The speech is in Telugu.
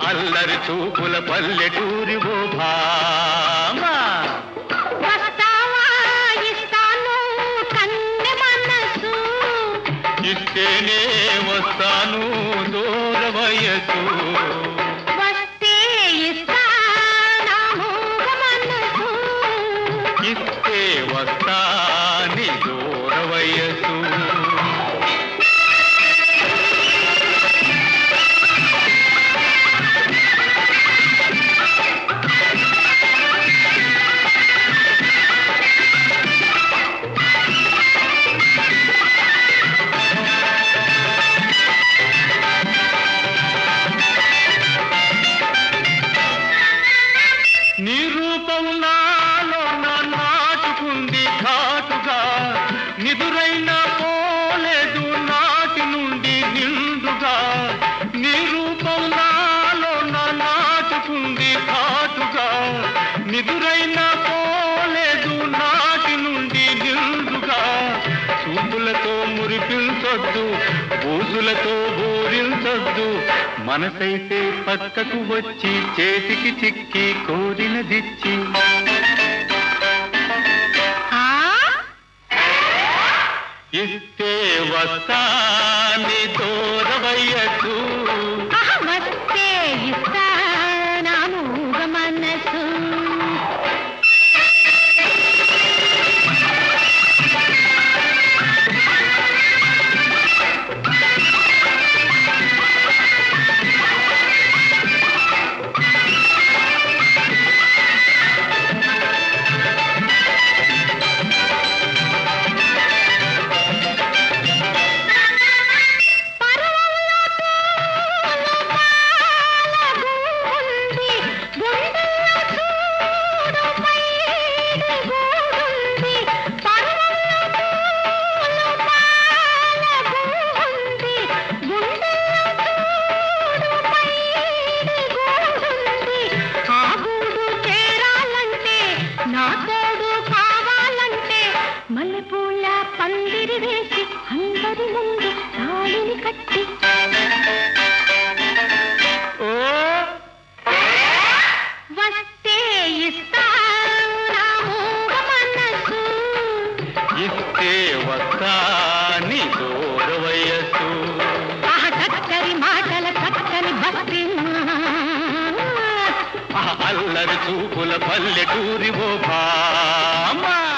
అల్లరి చూపుల పల్లెటూరి ఓ భామా వస్తావా ఇస్తాను కన్నె మనసు ఇస్తేనే వస్తాను దూర వయసు వస్తే ఇస్తాను మనసు ఇస్తే వస్తాని దూర వయసు నీ రూపం నాలో నా నాటుకుంది ఘాటుగా నిదురైన పోలేదు నాటి నుండి నిండుగా నీ రూపం నాలో నా నాటుకుంది ఘాటుగా నిదురైన పోలేదు నాటి నుండి నిండుగా చూపులతో మురిపించొద్దు బూజులతో బోరించొద్దు మనసైతే పక్కకు వచ్చి చేతికి చిక్కి కోరినదిచ్చి ఆ ఇస్తే వస్తాని దూరవయ్యకు ఆహా, వస్తే ఇస్తాను మనసు పర్వంలో పూలు పాలగుంది, గుండెల్లో చూడు పైడి గూడుంది. పర్వంలో పూలు పాలగుంది, గుండెల్లో చూడు పైడి గూడుంది. ఆ గూడు చేరాలంటే నా తోడు కావాలంటే మల్లెపూల పందిరి వేసి అందరి ముందు తాళిని కట్టి ఓ వస్తే ఇస్తాను మనసు ఇస్తే వస్తాని దూరవయ్యకు ఆ చక్కని మాటల చక్కని భక్తి ఆ అల్లరి చూపుల పల్లెటూరి ఓ భామా